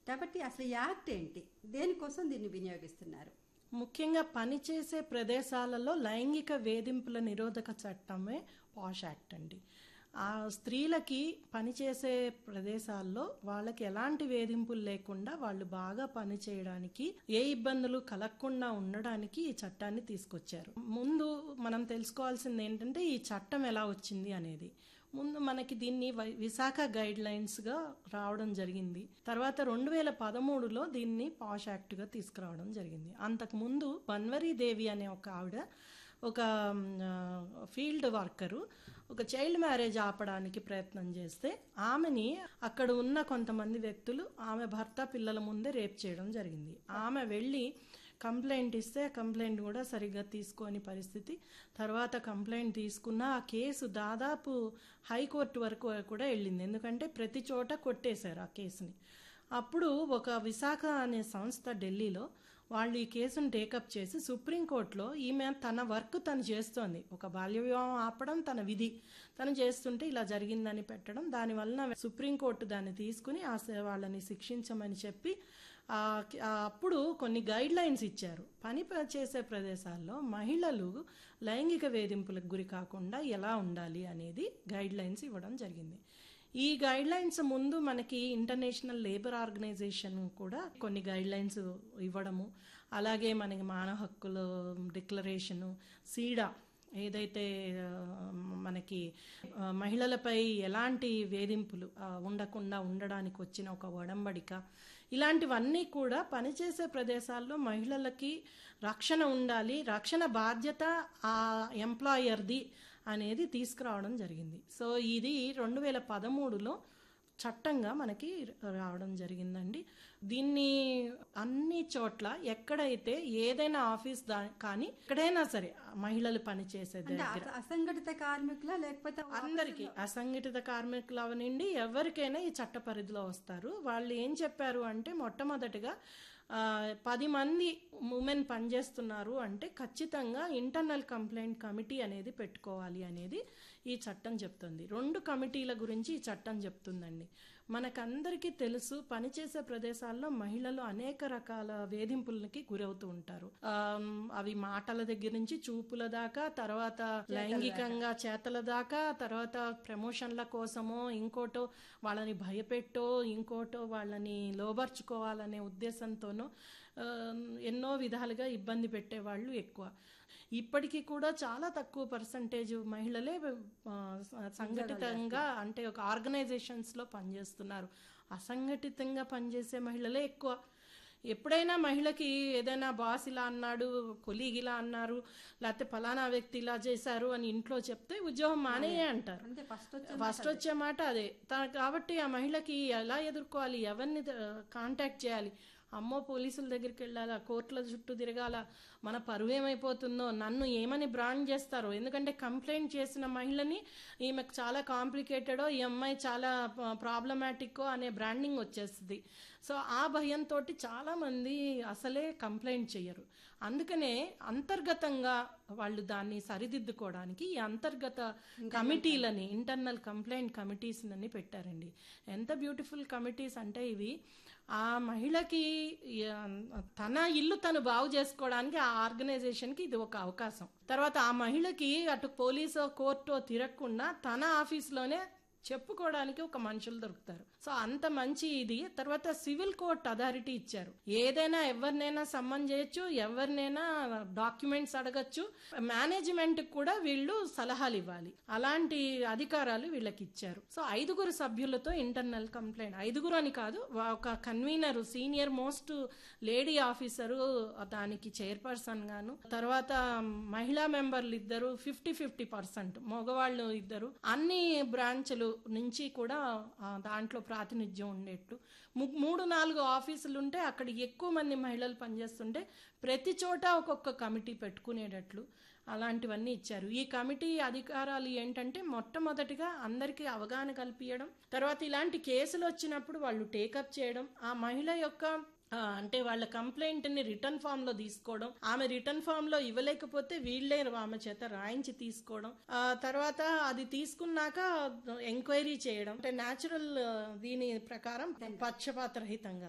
కాబట్టి అసలు ఈ యాక్ట్ ఏంటి దేనికోసం దీన్ని వినియోగిస్తున్నారు ముఖ్యంగా పనిచేసే ప్రదేశాలలో లైంగిక వేధింపుల నిరోధక చట్టమే పాష్ యాక్ట్ అండి ఆ స్త్రీలకి పనిచేసే ప్రదేశాల్లో వాళ్ళకి ఎలాంటి వేధింపులు లేకుండా వాళ్ళు బాగా పని చేయడానికి ఏ ఇబ్బందులు కలగకుండా ఉండడానికి ఈ చట్టాన్ని తీసుకొచ్చారు ముందు మనం తెలుసుకోవాల్సింది ఏంటంటే ఈ చట్టం ఎలా వచ్చింది అనేది ముందు మనకి దీన్ని వై- విశాఖ గైడ్ లైన్స్ గా రావడం జరిగింది తర్వాత రెండు వేల పదమూడులో దీన్ని పాష్ యాక్ట్ గా తీసుకురావడం జరిగింది అంతకు ముందు బన్వరీ దేవి అనే ఒక ఆవిడ ఒక మ్, ఆ, ఫీల్డ్ వర్కరు ఒక చైల్డ్ మ్యారేజ్ ఆపడానికి ప్రయత్నం చేస్తే ఆమెని అక్కడ ఉన్న కొంతమంది వ్యక్తులు ఆమె భర్త పిల్లల ముందే రేప్ చేయడం జరిగింది ఆమె వెళ్ళి కంప్లైంట్ ఇస్తే కంప్లైంట్ కూడా సరిగ్గా తీసుకోని పరిస్థితి తర్వాత కంప్లైంట్ తీసుకున్న ఆ కేసు దాదాపు హైకోర్టు వరకు కూడా వెళ్ళింది ఎందుకంటే ప్రతి చోట కొట్టేశారు ఆ కేసుని అప్పుడు ఒక విశాఖ అనే సంస్థ ఢిల్లీలో వాళ్ళు ఈ కేసును టేకప్ చేసి సుప్రీంకోర్టులో ఈమె తన వర్క్ తను చేస్తోంది ఒక బాల్య వివాహం ఆపడం తన విధి తను చేస్తుంటే ఇలా జరిగిందని పెట్టడం దానివలన సుప్రీంకోర్టు దాన్ని తీసుకుని ఆ స- వాళ్ళని శిక్షించమని చెప్పి ఆ ఆ అప్పుడు కొన్ని గైడ్ లైన్స్ ఇచ్చారు పని ప- చేసే ప్రదేశాల్లో మహిళలు లైంగిక వేధింపులకు గురి కాకుండా ఎలా ఉండాలి అనేది గైడ్ లైన్స్ ఇవ్వడం జరిగింది ఈ గైడ్ లైన్స్ ముందు మనకి ఇంటర్నేషనల్ లేబర్ ఆర్గనైజేషన్ కూడా కొన్ని గైడ్ లైన్స్ ఇవ్వడము అలాగే మనకి మానవ హక్కుల డిక్లరేషను సీడా ఏదైతే ఆ, మనకి ఆ, మహిళలపై ఎలాంటి వేధింపులు ఆ, ఉండకుండా ఉండడానికి వచ్చిన ఒక ఒడంబడిక ఇలాంటివన్నీ కూడా పనిచేసే ప్రదేశాల్లో మహిళలకి రక్షణ ఉండాలి రక్షణ బాధ్యత ఆ ఎంప్లాయర్ది అనేది తీసుకురావడం జరిగింది సో ఇది రెండు వేల పదమూడులో చట్టంగా మనకి రావడం జరిగిందండి దీన్ని అన్ని చోట్ల ఎక్కడైతే ఏదైనా ఆఫీస్ దా కానీ ఎక్కడైనా సరే మహిళలు పనిచేసే అంటే దగ్గర అస- అసంఘటిత కార్మికుల లేకపోతే అందరికీ అసంఘటిత కార్మికులు అవనండి ఎవరికైనా ఈ చట్ట పరిధిలో వస్తారు వాళ్ళు ఏం చెప్పారు అంటే మొట్టమొదటిగా ఆ, పది మంది ఉమెన్ పనిచేస్తున్నారు అంటే ఖచ్చితంగా ఇంటర్నల్ కంప్లైంట్ కమిటీ అనేది పెట్టుకోవాలి అనేది ఈ చట్టం చెప్తుంది రెండు కమిటీల గురించి ఈ చట్టం చెప్తుందండి మనకందరికీ తెలుసు పనిచేసే ప్రదేశాల్లో మహిళలు అనేక రకాల వేధింపులకి గురవుతూ ఉంటారు ఆమ్, అవి మాటల దగ్గర నుంచి చూపుల దాకా తర్వాత లైంగికంగా చేతల దాకా తర్వాత ప్రమోషన్ల కోసమో ఇంకోటో వాళ్ళని భయపెట్టో ఇంకోటో వాళ్ళని లోబర్చుకోవాలనే ఉద్దేశంతోనో ఆమ్, ఎన్నో విధాలుగా ఇబ్బంది పెట్టేవాళ్ళు ఎక్కువ ఇప్పటికీ కూడా చాలా తక్కువ పర్సంటేజ్ మహిళలే ఆ, సంఘటితంగా అంటే ఒక ఆర్గనైజేషన్స్ లో పనిచేస్తున్నారు అసంఘటితంగా పనిచేసే మహిళలే ఎక్కువ ఎప్పుడైనా మహిళకి ఏదైనా బాస్ ఇలా అన్నాడు కొలీగ్ ఇలా అన్నారు లేకపోతే ఫలానా వ్యక్తి ఇలా చేశారు అని ఇంట్లో చెప్తే ఉద్యోగం మానేయే అంటారు అంటే ఫస్ట్ వచ్చే ఫస్ట్ వచ్చే మాట అదే త- కాబట్టి ఆ మహిళకి ఎలా ఎదుర్కోవాలి ఎవరిని కాంటాక్ట్ చేయాలి అమ్మో పోలీసుల దగ్గరికి వెళ్ళాలా కోర్టుల చుట్టూ తిరగాల మన పరువు ఏమైపోతుందో నన్ను ఏమని బ్రాండ్ చేస్తారో ఎందుకంటే కంప్లైంట్ చేసిన మహిళని ఈమెకు చాలా కాంప్లికేటెడో ఈ అమ్మాయి చాలా ప్రాబ్లమాటిక్కో అనే బ్రాండింగ్ వచ్చేస్తుంది సో ఆ భయంతో చాలా మంది అసలే కంప్లైంట్ చేయరు అందుకనే అంతర్గతంగా వాళ్ళు దాన్ని సరిదిద్దుకోవడానికి ఈ అంతర్గత కమిటీలని ఇంటర్నల్ కంప్లైంట్ కమిటీస్ అని పెట్టారండి ఎంత బ్యూటిఫుల్ కమిటీస్ అంటే ఇవి ఆ మహిళకి ఆ, తన ఇల్లు తను బాగు చేసుకోవడానికి ఆ ఆర్గనైజేషన్ కి ఇది ఒక అవకాశం తర్వాత ఆ మహిళకి అటు పోలీసో కోర్టో తిరగకుండా తన ఆఫీస్లోనే చెప్పుకోవడానికి ఒక మనుషులు దొరుకుతారు సో అంత మంచి ఇది తర్వాత సివిల్ కోర్ట్ అథారిటీ ఇచ్చారు ఏదైనా ఎవరినైనా సమ్మన్ చేయొచ్చు ఎవరినైనా డాక్యుమెంట్స్ అడగచ్చు మేనేజ్మెంట్ కూడా వీళ్ళు సలహాలు ఇవ్వాలి అలాంటి అధికారాలు వీళ్ళకి ఇచ్చారు సో ఐదుగురు సభ్యులతో ఇంటర్నల్ కంప్లైంట్ ఐదుగురు అని కాదు ఒక convener senior most lady officer దానికి చైర్పర్సన్ గాను తర్వాత మహిళా మెంబర్లు ఇద్దరు ఫిఫ్టీ ఫిఫ్టీ పర్సెంట్ మగవాళ్ళు ఇద్దరు అన్ని బ్రాంచ్లు నుంచి కూడా ఆ, దాంట్లో ప్రాతినిధ్యం ఉండేట్టు ము- మూడు నాలుగు ఆఫీసులు ఉంటే అక్కడ ఎక్కువ మంది మహిళలు పనిచేస్తుంటే ప్రతి చోట ఒక్కొక్క కమిటీ పెట్టుకునేటట్లు అలాంటివన్నీ ఇచ్చారు ఈ కమిటీ అధికారాలు ఏంటంటే మొట్టమొదటిగా అందరికీ అవగాహన కల్పించడం తర్వాత ఇలాంటి కేసులు వచ్చినప్పుడు వాళ్ళు టేకప్ చేయడం ఆ మహిళ యొక్క ఆ, అంటే వాళ్ళ కంప్లైంట్ ని రిటర్న్ ఫామ్ లో తీసుకోవడం ఆమె రిటర్న్ ఫామ్ లో ఇవ్వలేకపోతే వీళ్ళే ఆమె చేత రాయించి తీసుకోవడం ఆ తర్వాత అది తీసుకున్నాక ఎంక్వైరీ చేయడం అంటే న్యాచురల్ దీని ప్రకారం పక్షపాత రహితంగా